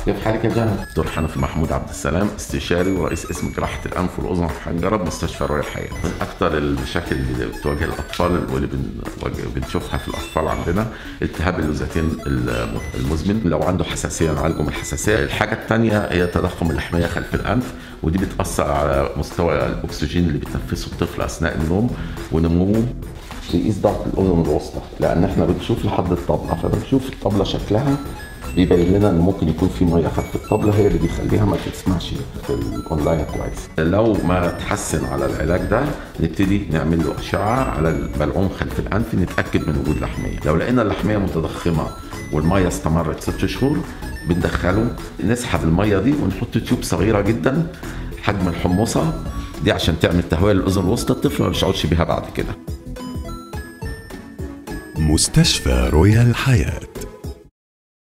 كيف حالك يا جنى؟ دكتور حنفي محمود عبد السلام استشاري ورئيس قسم جراحه الانف والاذن والحنجره بمستشفى رويال الحياه. من اكثر المشاكل اللي بتواجه الاطفال واللي بنواجه- بنشوفها في الاطفال عندنا التهاب اللوزتين الم- المزمن لو عنده حساسيه نعالجه من الحساسيه. الحاجه الثانيه هي تضخم اللحميه خلف الانف ودي بتاثر على مستوى الاكسجين اللي بيتنفسه الطفل اثناء النوم ونموه بيقيس ضغط الاذن الوسطى لان احنا بنشوف لحد الطبله فبنشوف الطبله شكلها بيبين لنا ان ممكن يكون في ميه خلف الطبله هي اللي بيخليها ما تسمعش في الاونلاين كويس لو ما تحسن على العلاج ده نبتدي نعمل له اشعه على البلعوم خلف الانف نتاكد من وجود لحميه لو لقينا اللحميه متضخمه والميه استمرت ست شهور بندخله نسحب الميه دي ونحط تيوب صغيره جدا حجم الحمصه دي عشان تعمل تهويه للاذن الوسطى الطفل ما بيشعرش بيها بعد كده مستشفى رويال حياه